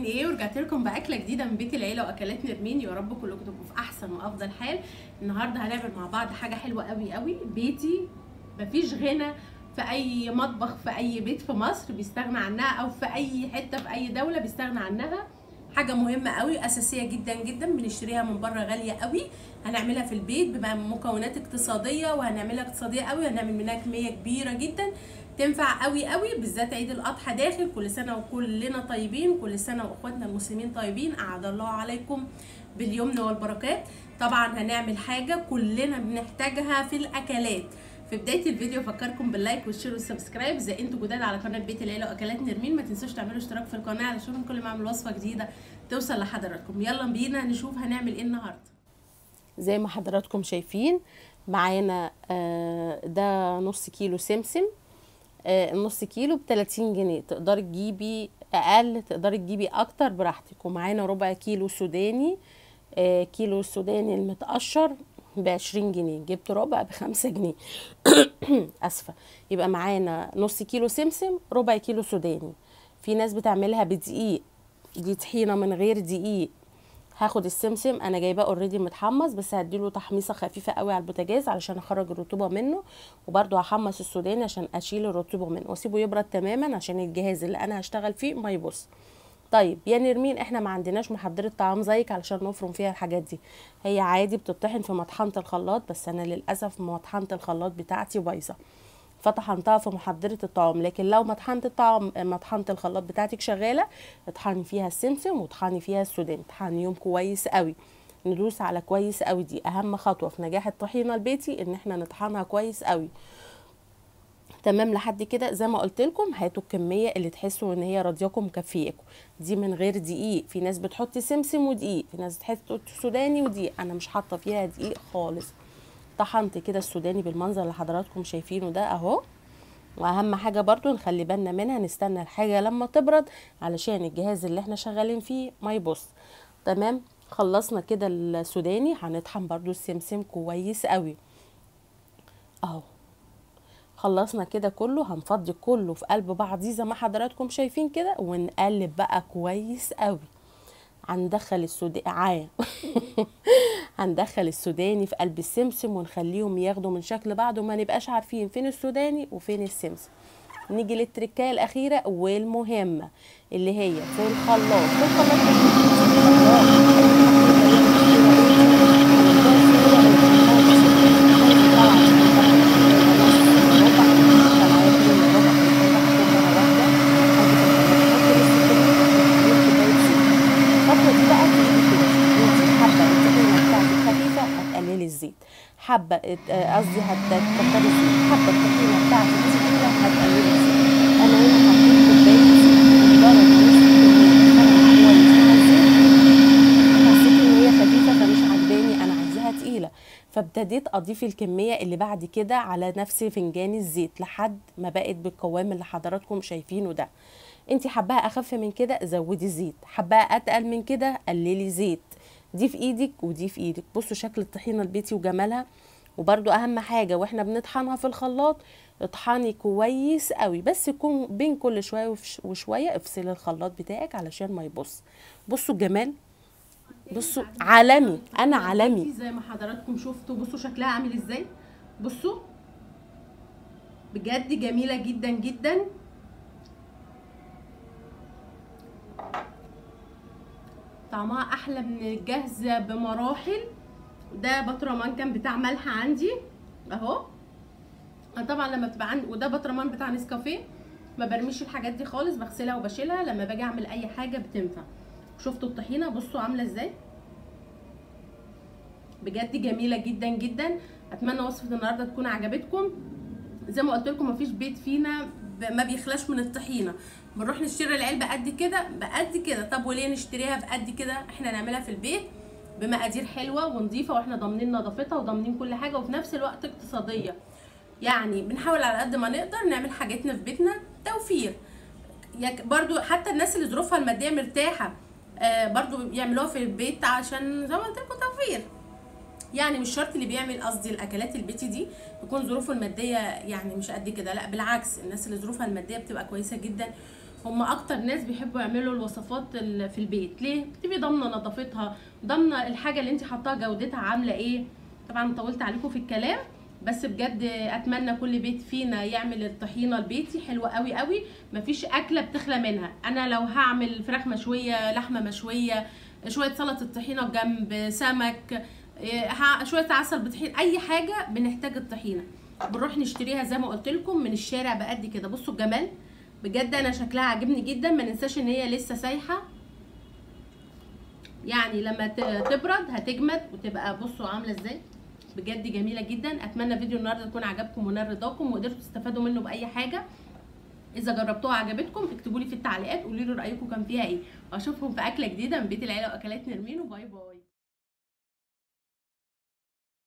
ايه ورجعت لكم باكله جديده من بيت العيله واكلات نرمين يا رب كلكم تبقوا في احسن وافضل حال النهارده هنعمل مع بعض حاجه حلوه قوي قوي بيتي مفيش غنى في اي مطبخ في اي بيت في مصر بيستغنى عنها او في اي حته في اي دوله بيستغنى عنها حاجه مهمه قوي اساسيه جدا جدا بنشتريها من بره غاليه قوي هنعملها في البيت بمكونات اقتصاديه وهنعملها اقتصاديه قوي هنعمل منها كميه كبيره جدا تنفع قوي قوي بالذات عيد الاضحى داخل كل سنه وكلنا طيبين كل سنه واخواتنا المسلمين طيبين اعاد الله عليكم باليمن والبركات طبعا هنعمل حاجه كلنا بنحتاجها في الاكلات في بدايه الفيديو افكركم باللايك والشير والسبسكرايب زي انتوا جداد على قناه بيت العيله واكلات نرمين ما تنسوش تعملوا اشتراك في القناه علشان كل ما اعمل وصفه جديده توصل لحضراتكم يلا بينا نشوف هنعمل ايه النهارده زي ما حضراتكم شايفين معانا آه، ده نص كيلو سمسم آه، النص كيلو ب 30 جنيه تقدري تجيبي اقل تقدري تجيبي اكتر براحتك ومعانا ربع كيلو سوداني آه، كيلو السوداني المتقشر ب 20 جنيه جبت ربع ب 5 جنيه اسفه يبقى معانا نص كيلو سمسم ربع كيلو سوداني في ناس بتعملها بدقيق دي طحينه من غير دقيق هاخد السمسم انا جايباه اوريدي متحمص بس هديله تحميصه خفيفه قوي على البوتاجاز علشان اخرج الرطوبه منه وبرده هحمص السوداني عشان اشيل الرطوبه منه واسيبه يبرد تماما عشان الجهاز اللي انا هشتغل فيه ما يبص طيب يا نرمين احنا ما عندناش محضره طعام زيك علشان نفرم فيها الحاجات دي هي عادي بتطحن في مطحنه الخلاط بس انا للاسف مطحنه الخلاط بتاعتي بايظه فطحنتها في محضره الطعام لكن لو مطحنه الطعام مطحنه الخلاط بتاعتك شغاله اطحني فيها السمسم وطحني فيها السوداني طحنيهم كويس قوي ندوس على كويس قوي دي اهم خطوه في نجاح الطحينه البيتي ان احنا نطحنها كويس قوي تمام لحد كده زي ما قلت لكم هاتوا الكميه اللي تحسوا ان هي راضياكم مكفياكم دي من غير دقيق في ناس بتحط سمسم ودقيق في ناس بتحط سوداني ودقيق انا مش حاطه فيها دقيق خالص طحنت كده السوداني بالمنظر اللي حضراتكم شايفينه ده اهو واهم حاجه برضو نخلي بالنا منها نستنى الحاجه لما تبرد علشان الجهاز اللي احنا شغالين فيه ما يبص تمام خلصنا كده السوداني هنطحن برضو السمسم كويس قوي اهو خلصنا كده كله هنفضي كله في قلب بعضيه زي ما حضراتكم شايفين كده ونقلب بقى كويس قوي هندخل السوداني عاية هندخل السوداني في قلب السمسم ونخليهم ياخدوا من شكل بعض وما نبقاش عارفين فين السوداني وفين السمسم نيجي للتركايه الاخيره والمهمه اللي هي في الخلاط في الخلاط الزيت حبه قصدي هتكتري الزيت حبه الطحينه بتاعتك تقيله هتقللي الزيت انا هنا حطيت كوبايه زيت حسيت ان هي خفيفه فمش عجباني انا عايزاها تقيله فابتديت اضيف الكميه اللي بعد كده على نفس فنجان الزيت لحد ما بقت بالقوام اللي حضراتكم شايفينه ده انت حباها اخف من كده زودي زيت حباها اتقل من كده قللي زيت دي في ايدك ودي في ايدك بصوا شكل الطحينه البيتي وجمالها وبرده اهم حاجه واحنا بنطحنها في الخلاط اطحني كويس قوي بس يكون بين كل شويه وشويه افصلي الخلاط بتاعك علشان ما يبص بصوا الجمال بصوا عالمي انا عالمي زي ما حضراتكم شفتوا بصوا شكلها عامل ازاي بصوا بجد جميله جدا جدا طعمها احلى من الجاهزه بمراحل ده بطرمان كان بتاع ملح عندي اهو طبعا لما بتبقى عندي وده بطرمان بتاع نسكافيه ما برميش الحاجات دي خالص بغسلها وبشيلها لما باجي اعمل اي حاجه بتنفع شفتوا الطحينه بصوا عامله ازاي بجد جميله جدا جدا اتمنى وصفه النهارده تكون عجبتكم زي ما قلت لكم مفيش بيت فينا ما بيخلاش من الطحينه بنروح نشتري العلبه قد كده بقد كده طب وليه نشتريها بقد كده احنا نعملها في البيت بمقادير حلوه ونظيفه واحنا ضامنين نظافتها وضامنين كل حاجه وفي نفس الوقت اقتصاديه يعني بنحاول على قد ما نقدر نعمل حاجاتنا في بيتنا توفير برضو حتى الناس اللي ظروفها الماديه مرتاحه آه برضو يعملوها في البيت عشان زي ما قلت لكم توفير يعني مش شرط اللي بيعمل قصدي الاكلات البيتي دي يكون ظروفه الماديه يعني مش قد كده لا بالعكس الناس اللي ظروفها الماديه بتبقى كويسه جدا هم اكتر ناس بيحبوا يعملوا الوصفات ال- في البيت ليه بتبقي ضامنه نظافتها ضامنه الحاجه اللي انت حطاها جودتها عامله ايه طبعا طولت عليكم في الكلام بس بجد اتمنى كل بيت فينا يعمل الطحينه البيتي حلوه قوي قوي مفيش اكله بتخلى منها انا لو هعمل فراخ مشويه لحمه مشويه شويه سلطه طحينه جنب سمك إيه، ه- شويه عسل بطحين اي حاجه بنحتاج الطحينه بنروح نشتريها زي ما قلت لكم من الشارع بقد كده بصوا الجمال بجد انا شكلها عاجبني جدا ما ننساش ان هي لسه سايحه يعني لما ت- تبرد هتجمد وتبقى بصوا عامله ازاي بجد جميله جدا اتمنى فيديو النهارده يكون عجبكم ونال رضاكم وقدرتوا تستفادوا منه باي حاجه اذا جربتوها عجبتكم اكتبوا لي في التعليقات قولوا لي رايكم كان فيها ايه واشوفكم في اكله جديده من بيت العيله واكلات نرمين وباي باي